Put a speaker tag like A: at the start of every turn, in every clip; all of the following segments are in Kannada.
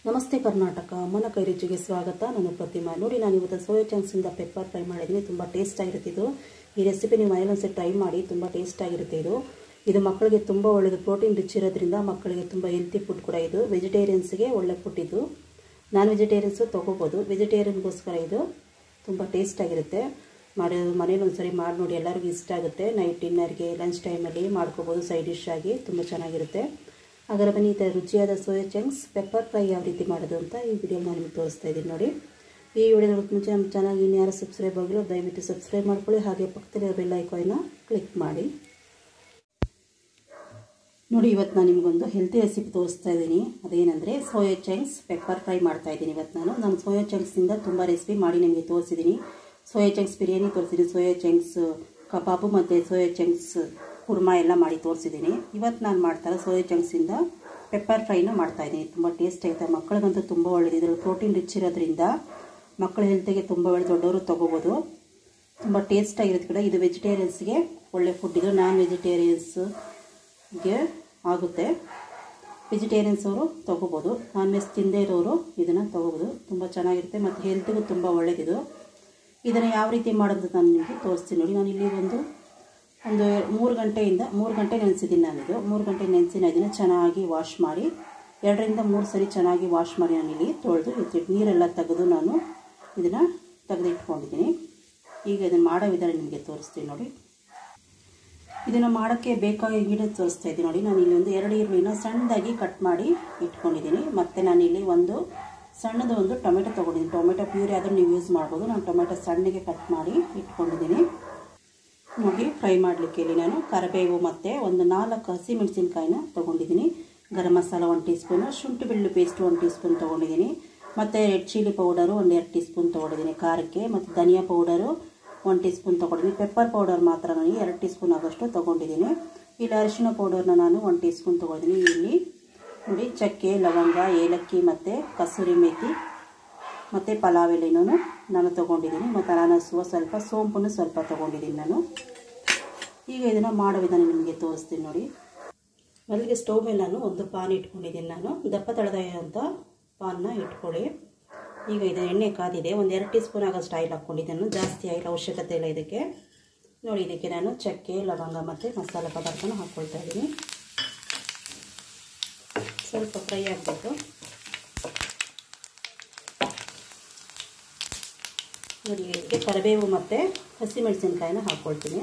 A: ನಮಸ್ತೆ ಕರ್ನಾಟಕ ಅಮ್ಮನ ಕೈ ರುಚಿಗೆ ಸ್ವಾಗತ ನಾನು ಪ್ರತಿಮಾ ನೋಡಿ ನಾನು ಇವತ್ತು ಸೋಯಾ ಚಂಕ್ಸಿಂದ ಪೆಪ್ಪರ್ ಫ್ರೈ ಮಾಡಿದ್ದೀನಿ ತುಂಬ ಟೇಸ್ಟ್ ಆಗಿರುತ್ತೆ ಇದು ಈ ರೆಸಿಪಿ ನೀವು ಮನೇಲಿ ಒಂದ್ಸರಿ ಟ್ರೈ ಮಾಡಿ ತುಂಬ ಟೇಸ್ಟ್ ಆಗಿರುತ್ತೆ ಇದು ಇದು ಮಕ್ಕಳಿಗೆ ತುಂಬ ಒಳ್ಳೆಯದು ಪ್ರೋಟೀನ್ ರಿಚ್ ಇರೋದ್ರಿಂದ ಮಕ್ಕಳಿಗೆ ತುಂಬ ಹೆಲ್ತಿ ಫುಡ್ ಕೂಡ ಇದು ವೆಜಿಟೇರಿಯನ್ಸ್ಗೆ ಒಳ್ಳೆ ಫುಡ್ ಇದು ನಾನ್ ವೆಜಿಟೇರಿಯನ್ಸು ತೊಗೋಬೋದು ವೆಜಿಟೇರಿಯನ್ಗೋಸ್ಕರ ಇದು ತುಂಬ ಟೇಸ್ಟ್ ಆಗಿರುತ್ತೆ ಮಾಡಿ ಮನೇಲಿ ಒಂದ್ಸರಿ ಮಾಡಿ ನೋಡಿ ಎಲ್ಲರಿಗೂ ಇಷ್ಟ ಆಗುತ್ತೆ ನೈಟ್ ಡಿನ್ನರ್ಗೆ ಲಂಚ್ ಟೈಮಲ್ಲಿ ಮಾಡ್ಕೋಬೋದು ಸೈಡ್ ಡಿಶ್ ಆಗಿ ತುಂಬ ಚೆನ್ನಾಗಿರುತ್ತೆ ಹಾಗಾದ್ರೆ ಬನ್ನಿ ಈ ಥರ ರುಚಿಯಾದ ಸೋಯಾ ಚಂಕ್ಸ್ ಪೆಪ್ಪರ್ ಫ್ರೈ ಯಾವ ರೀತಿ ಮಾಡೋದು ಅಂತ ಈ ವಿಡಿಯೋ ನಾನು ನಿಮಗೆ ತೋರಿಸ್ತಾ ಇದ್ದೀನಿ ನೋಡಿ ಈ ವಿಡಿಯೋ ನೋಡೋಕೆ ಮುಂಚೆ ನಮ್ಮ ಚಾನಲ್ ಇನ್ನು ಯಾರು ಸಬ್ಸ್ಕ್ರೈಬ್ ಆಗಿರೋ ದಯವಿಟ್ಟು ಸಬ್ಸ್ಕ್ರೈಬ್ ಮಾಡ್ಕೊಳ್ಳಿ ಹಾಗೆ ಪಕ್ಕದಲ್ಲಿರೋ ಬೆಲ್ ಐಕಾನ್ನ ಕ್ಲಿಕ್ ಮಾಡಿ ನೋಡಿ ಇವತ್ತು ನಾನು ನಿಮಗೊಂದು ಹೆಲ್ತಿ ರೆಸಿಪಿ ತೋರಿಸ್ತಾ ಇದ್ದೀನಿ ಅದೇನೆಂದರೆ ಸೋಯಾ ಚಂಕ್ಸ್ ಪೆಪ್ಪರ್ ಫ್ರೈ ಮಾಡ್ತಾ ಇದ್ದೀನಿ ಇವತ್ತು ನಾನು ನಾನು ಸೋಯಾ ಚಂಕ್ಸಿಂದ ತುಂಬ ರೆಸಿಪಿ ಮಾಡಿ ನಿಮಗೆ ತೋರಿಸಿದ್ದೀನಿ ಸೋಯಾ ಚಂಕ್ಸ್ ಬಿರಿಯಾನಿ ತೋರಿಸಿದ್ದೀನಿ ಸೋಯಾ ಚಂಕ್ಸ್ ಕಬಾಬು ಮತ್ತು ಸೋಯಾ ಚಂಕ್ಸ್ ಕುರ್ಮಾ ಎಲ್ಲ ಮಾಡಿ ತೋರಿಸಿದ್ದೀನಿ ಇವತ್ತು ನಾನು ಮಾಡ್ತಾರೆ ಸೋಯಾ ಚಂಕ್ಸಿಂದ ಪೆಪ್ಪರ್ ಫ್ರೈನ ಮಾಡ್ತಾಯಿದ್ದೀನಿ ತುಂಬ ಟೇಸ್ಟ್ ಆಗುತ್ತೆ ಮಕ್ಕಳಿಗಂತೂ ತುಂಬ ಒಳ್ಳೆಯದು ಇದರಲ್ಲಿ ಪ್ರೋಟೀನ್ ರಿಚ್ ಇರೋದ್ರಿಂದ ಮಕ್ಕಳ ಹೆಲ್ತಿಗೆ ತುಂಬ ಒಳ್ಳೆ ದೊಡ್ಡವರು ತೊಗೋಬೋದು ತುಂಬ ಟೇಸ್ಟ್ ಆಗಿರುತ್ತೆ ಕೂಡ ಇದು ವೆಜಿಟೇರಿಯನ್ಸ್ಗೆ ಒಳ್ಳೆ ಫುಡ್ ಇದು ನಾನ್ ವೆಜಿಟೇರಿಯನ್ಸ್ಗೆ ಆಗುತ್ತೆ ವೆಜಿಟೇರಿಯನ್ಸ್ ಅವರು ತೊಗೋಬೋದು ನಾನ್ ವೆಜ್ ತಿಂದೇ ಇರೋರು ಇದನ್ನು ತೊಗೋಬೋದು ತುಂಬ ಚೆನ್ನಾಗಿರುತ್ತೆ ಮತ್ತು ಹೆಲ್ತ್ಗೂ ತುಂಬ ಒಳ್ಳೆಯದಿದು ಇದನ್ನು ಯಾವ ರೀತಿ ಮಾಡೋದು ನಾನು ನಿಮಗೆ ತೋರಿಸ್ತೀನಿ ನೋಡಿ ನಾನು ಇಲ್ಲಿ ಒಂದು ಒಂದು ಮೂರು ಗಂಟೆಯಿಂದ ಮೂರು ಗಂಟೆ ನೆನೆಸಿದ್ದೀನಿ ನಾನಿದು ಮೂರು ಗಂಟೆ ನೆನೆಸಿ ಇದನ್ನು ಚೆನ್ನಾಗಿ ವಾಶ್ ಮಾಡಿ ಎರಡರಿಂದ ಮೂರು ಸರಿ ಚೆನ್ನಾಗಿ ವಾಶ್ ಮಾಡಿ ನಾನಿಲ್ಲಿ ತೊಳೆದು ಇಟ್ಟಿಟ್ಟು ನೀರೆಲ್ಲ ತೆಗೆದು ನಾನು ಇದನ್ನು ತೆಗೆದು ಇಟ್ಕೊಂಡಿದ್ದೀನಿ ಈಗ ಇದನ್ನು ಮಾಡೋ ವಿಧಾನ ನಿಮಗೆ ತೋರಿಸ್ತೀನಿ ನೋಡಿ ಇದನ್ನು ಮಾಡೋಕ್ಕೆ ಬೇಕಾಗಿ ಗಿಡ ತೋರಿಸ್ತಾ ಇದ್ದೀನಿ ನೋಡಿ ನಾನು ಇಲ್ಲಿ ಒಂದು ಎರಡು ಈರುಳ್ಳಿನ ಸಣ್ಣದಾಗಿ ಕಟ್ ಮಾಡಿ ಇಟ್ಕೊಂಡಿದ್ದೀನಿ ಮತ್ತು ನಾನಿಲ್ಲಿ ಒಂದು ಸಣ್ಣದು ಒಂದು ಟೊಮೆಟೊ ತೊಗೊಂಡಿದ್ದೀನಿ ಟೊಮೆಟೊ ಪ್ಯೂರಿ ಆದರೂ ನೀವು ಯೂಸ್ ಮಾಡ್ಬೋದು ನಾನು ಟೊಮೆಟೊ ಸಣ್ಣಗೆ ಕಟ್ ಮಾಡಿ ಇಟ್ಕೊಂಡಿದ್ದೀನಿ ನೋಡಿ ಫ್ರೈ ಮಾಡಲಿಕ್ಕೆ ಇಲ್ಲಿ ನಾನು ಕರಿಬೇವು ಮತ್ತು ಒಂದು ನಾಲ್ಕು ಹಸಿಮೆಣಸಿನ್ಕಾಯಿನ ತೊಗೊಂಡಿದ್ದೀನಿ ಗರಂ ಮಸಾಲ ಒಂದು ಟೀ ಸ್ಪೂನು ಶುಂಠಿ ಬೆಳ್ಳುಳ್ಳಿ ಪೇಸ್ಟ್ ಒಂದು ಟೀ ಸ್ಪೂನ್ ತೊಗೊಂಡಿದ್ದೀನಿ ಮತ್ತು ರೆಡ್ ಚಿಲ್ಲಿ ಪೌಡರು ಒಂದು ಎರಡು ಟೀ ಸ್ಪೂನ್ ತೊಗೊಂಡಿದ್ದೀನಿ ಖಾರಕ್ಕೆ ಮತ್ತು ಧನಿಯಾ ಪೌಡರು ಒಂದು ಟೀ ಸ್ಪೂನ್ ತೊಗೊಂಡಿದ್ದೀನಿ ಪೆಪ್ಪರ್ ಪೌಡರ್ ಮಾತ್ರ ನಾನು ಎರಡು ಟೀ ಸ್ಪೂನ್ ಆಗೋಷ್ಟು ತೊಗೊಂಡಿದ್ದೀನಿ ಇಲ್ಲಿ ಅರಿಶಿನ ಪೌಡರ್ನ ನಾನು ಒಂದು ಟೀ ಸ್ಪೂನ್ ತೊಗೊಂಡಿದ್ದೀನಿ ಇಲ್ಲಿ ನೋಡಿ ಚಕ್ಕೆ ಲವಂಗ ಏಲಕ್ಕಿ ಮತ್ತು ಕಸೂರಿ ಮೇಥಿ ಮತ್ತು ಪಲಾವ್ ಎಲೆನೂ ನಾನು ತೊಗೊಂಡಿದ್ದೀನಿ ಮತ್ತು ಅನಾನಸುವ ಸ್ವಲ್ಪ ಸೋಂಪನ್ನು ಸ್ವಲ್ಪ ತೊಗೊಂಡಿದ್ದೀನಿ ನಾನು ಈಗ ಇದನ್ನು ಮಾಡೋ ವಿಧಾನ ನಿಮಗೆ ತೋರಿಸ್ತೀನಿ ನೋಡಿ ಮೊದಲಿಗೆ ಸ್ಟವ್ ಮೇಲೆ ನಾನು ಒಂದು ಪಾನ್ ಇಟ್ಕೊಂಡಿದ್ದೀನಿ ನಾನು ದಪ್ಪ ತಳದ ಅಂತ ಪಾನ್ನ ಇಟ್ಕೊಳ್ಳಿ ಈಗ ಇದು ಎಣ್ಣೆ ಕಾದಿದೆ ಒಂದು ಎರಡು ಟೀ ಸ್ಪೂನ್ ಆಗೋಷ್ಟು ಆಯಿಲ್ ಹಾಕ್ಕೊಂಡಿದ್ದೇನೆ ಜಾಸ್ತಿ ಆಯಿಲ್ ಅವಶ್ಯಕತೆ ಇಲ್ಲ ಇದಕ್ಕೆ ನೋಡಿ ಇದಕ್ಕೆ ನಾನು ಚಕ್ಕೆ ಲವಂಗ ಮತ್ತು ಮಸಾಲೆ ಪದಾರ್ಥನ ಹಾಕ್ಕೊಳ್ತಾ ಇದ್ದೀನಿ ಸ್ವಲ್ಪ ಫ್ರೈ ಆಗಬೇಕು ನೋಡಿ ಇದಕ್ಕೆ ಕರಿಬೇವು ಮತ್ತು ಹಸಿಮೆಣಸಿನ್ಕಾಯಿನ ಹಾಕ್ಕೊಳ್ತೀನಿ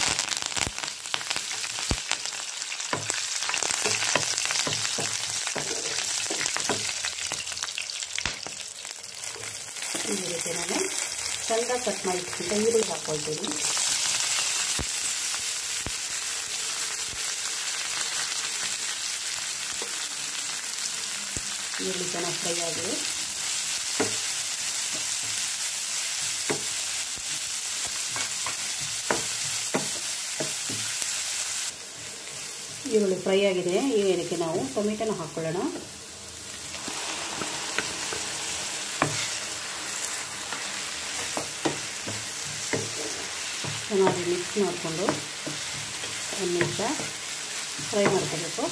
A: ಈ ರೀತಿ ನಾನು ಸಣ್ಣ ಕಟ್ ಮಾಡಿ ಇಟ್ಕೊಂಡು ಈರುಳ್ಳಿ ಹಾಕ್ಕೊಳ್ತೀನಿ ಈರುಳ್ಳಿ ಚೆನ್ನಾಗಿ ಫ್ರೈ ಆಗಿದೆ ಈರುಳ್ಳಿ ಫ್ರೈ ಆಗಿದೆ ಈಗ ಇದಕ್ಕೆ ನಾವು ಟೊಮೆಟೊನ ಹಾಕ್ಕೊಳ್ಳೋಣ ಚೆನ್ನಾಗಿ ಮಿಕ್ಸ್ ಮಾಡಿಕೊಂಡು ಒಂದು ನಿಮಿಷ ಫ್ರೈ ಮಾಡ್ಕೋಬೇಕು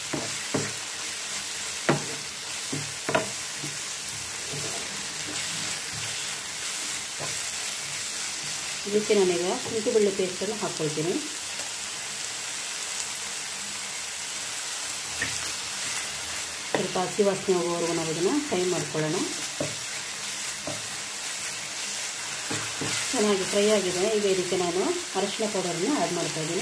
A: ಇದಕ್ಕೆ ನಾನೀಗ ಶುಂಠಿ ಬೆಳ್ಳುಳ್ಳಿ ಪೇಸ್ಟನ್ನು ಹಾಕ್ಕೊಳ್ತೀನಿ ಸ್ವಲ್ಪ ಹಸಿ ವಾಸನೆ ಹೋಗೋವರೆಗೂ ನಾವು ಇದನ್ನು ಫ್ರೈ ಮಾಡ್ಕೊಳ್ಳೋಣ ಚೆನ್ನಾಗಿ ಫ್ರೈ ಆಗಿದೆ ಈಗ ಇದಕ್ಕೆ ನಾನು ಅರಶಿನ ಪೌಡರನ್ನು ಆ್ಯಡ್ ಮಾಡ್ತಾ ಇದ್ದೀನಿ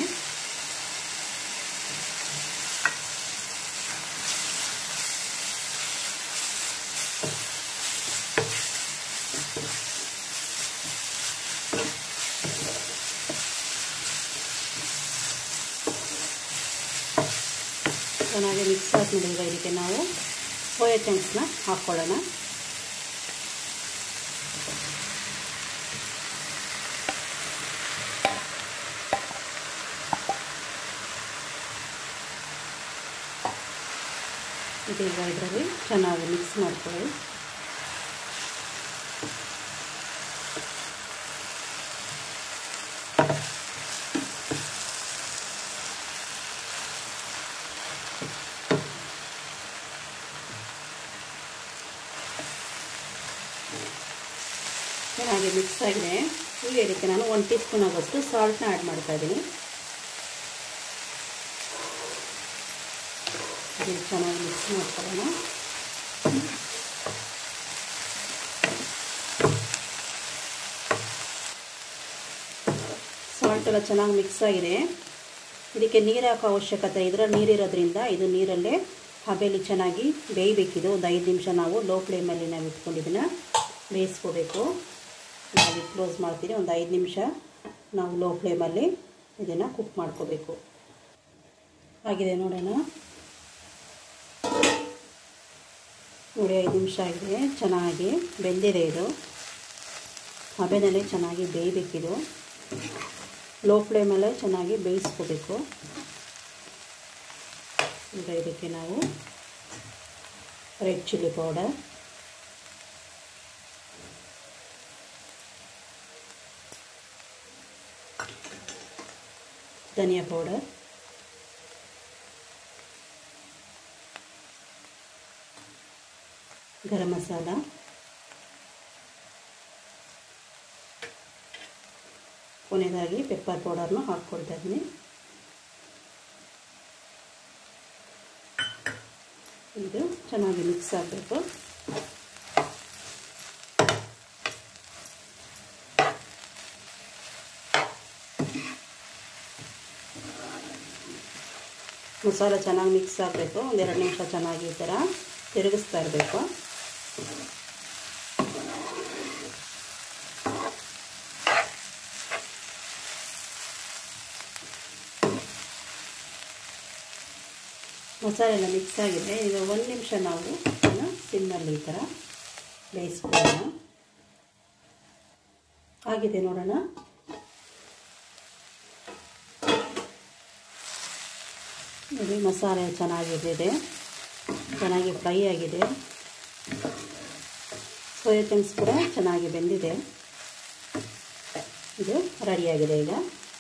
A: ಚೆನ್ನಾಗಿ ಮಿಕ್ಸ್ ಆದ್ಮೇಲೆ ಈಗ ಇದಕ್ಕೆ ನಾವು ಸೋಯಾ ಚಂಕ್ಸ್ನ ಹಾಕ್ಕೊಳ್ಳೋಣ ಇದೀಗ ಇದರಲ್ಲಿ ಚೆನ್ನಾಗಿ ಮಿಕ್ಸ್ ಮಾಡ್ಕೊಳ್ಳಿ ಚೆನ್ನಾಗಿ ಮಿಕ್ಸ್ ಆಗಿದೆ ಈಗ ಇದಕ್ಕೆ ನಾನು ಒಂದು ಟೀ ಸ್ಪೂನ್ ಆಗೋಷ್ಟು ಸಾಲ್ಟ್ನ ಆ್ಯಡ್ ಮಾಡ್ತಾ ಇದ್ದೀನಿ ಇದು ಚೆನ್ನಾಗಿ ಮಿಕ್ಸ್ ಮಾಡ್ಕೊಳ್ಳೋಣ ಸಾಲ್ಟ್ ಎಲ್ಲ ಚೆನ್ನಾಗಿ ಮಿಕ್ಸ್ ಆಗಿದೆ ಇದಕ್ಕೆ ನೀರು ಹಾಕೋ ಅವಶ್ಯಕತೆ ಇದರಲ್ಲಿ ನೀರಿರೋದ್ರಿಂದ ಇದು ನೀರಲ್ಲೇ ಹಬೆಲಿ ಚೆನ್ನಾಗಿ ಬೇಯಬೇಕಿದು ಒಂದು ಐದು ನಿಮಿಷ ನಾವು ಲೋ ಫ್ಲೇಮಲ್ಲಿ ನಾವು ಇಟ್ಕೊಂಡು ಇದನ್ನು ಬೇಯಿಸ್ಕೋಬೇಕು ನಾವು ಕ್ಲೋಸ್ ಮಾಡ್ತೀವಿ ಒಂದು ಐದು ನಿಮಿಷ ನಾವು ಲೋ ಫ್ಲೇಮಲ್ಲಿ ಇದನ್ನು ಕುಕ್ ಮಾಡ್ಕೋಬೇಕು ಆಗಿದೆ ನೋಡೋಣ ನೋಡಿ ಐದು ನಿಮಿಷ ಆಗಿದೆ ಚೆನ್ನಾಗಿ ಬೆಂದಿದೆ ಇದು ಹಬೆನಲ್ಲೇ ಚೆನ್ನಾಗಿ ಬೇಯಬೇಕಿದು ಲೋ ಫ್ಲೇಮಲ್ಲೇ ಚೆನ್ನಾಗಿ ಬೇಯಿಸ್ಕೋಬೇಕು ಈಗ ಇದಕ್ಕೆ ನಾವು ರೆಡ್ ಚಿಲ್ಲಿ ಪೌಡರ್ ಧನಿಯಾ ಪೌಡರ್ ಗರಂ ಮಸಾಲ ಕೊನೆಯದಾಗಿ ಪೆಪ್ಪರ್ ಪೌಡರ್ನ ಹಾಕ್ಕೊಳ್ತಾ ಇದ್ದೀನಿ ಇದು ಚೆನ್ನಾಗಿ ಮಿಕ್ಸ್ ಆಗಬೇಕು ಮಸಾಲೆ ಚೆನ್ನಾಗಿ ಮಿಕ್ಸ್ ಆಗಬೇಕು ಒಂದೆರಡು ನಿಮಿಷ ಚೆನ್ನಾಗಿ ಈ ಥರ ತಿರುಗಿಸ್ತಾ ಇರಬೇಕು ಮಸಾಲೆ ಎಲ್ಲ ಮಿಕ್ಸ್ ಆಗಿದೆ ಈಗ ಒಂದು ನಿಮಿಷ ನಾವು ಇದನ್ನು ಸಿಮ್ನಲ್ಲಿ ಈ ಥರ ಬೇಯಿಸ್ಕೊಳ್ಳೋಣ ಆಗಿದೆ ನೋಡೋಣ ನೋಡಿ ಮಸಾಲೆ ಚೆನ್ನಾಗಿದೆ ಚೆನ್ನಾಗಿ ಫ್ರೈ ಆಗಿದೆ ಸೋಯಾ ಚಂಕ್ಸ್ ಕೂಡ ಚೆನ್ನಾಗಿ ಬೆಂದಿದೆ ಇದು ರೆಡಿಯಾಗಿದೆ ಈಗ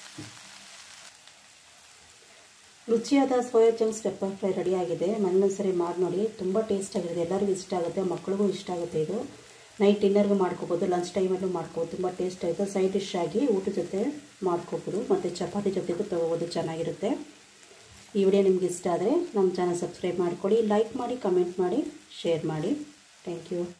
A: ರುಚಿಯಾದ ಸೋಯಾ ಚಂಕ್ಸ್ ಪೆಪ್ಪರ್ ಫ್ರೈ ರೆಡಿಯಾಗಿದೆ ಮಣ್ಣೊಂದ್ಸರಿ ಮಾಡಿ ನೋಡಿ ತುಂಬ ಟೇಸ್ಟ್ ಆಗಿರುತ್ತೆ ಎಲ್ಲರಿಗೂ ಇಷ್ಟ ಆಗುತ್ತೆ ಮಕ್ಕಳಿಗೂ ಇಷ್ಟ ಆಗುತ್ತೆ ಇದು ನೈಟ್ ಡಿನ್ನರ್ಗೂ ಮಾಡ್ಕೋಬೋದು ಲಂಚ್ ಟೈಮಲ್ಲೂ ಮಾಡ್ಕೋಬೋದು ತುಂಬ ಟೇಸ್ಟ್ ಆಗುತ್ತೆ ಸೈಡ್ ಡಿಶ್ ಆಗಿ ಊಟದ ಜೊತೆ ಮಾಡ್ಕೋಬೋದು ಮತ್ತು ಚಪಾತಿ ಜೊತೆಗೂ ತೊಗೋಬೋದು ಚೆನ್ನಾಗಿರುತ್ತೆ ಈ ವಿಡಿಯೋ ನಿಮ್ಗೆ ಇಷ್ಟ ಆದರೆ ನಮ್ಮ ಚಾನಲ್ ಸಬ್ಸ್ಕ್ರೈಬ್ ಮಾಡ್ಕೊಳ್ಳಿ ಲೈಕ್ ಮಾಡಿ ಕಮೆಂಟ್ ಮಾಡಿ ಶೇರ್ ಮಾಡಿ ಥ್ಯಾಂಕ್ ಯು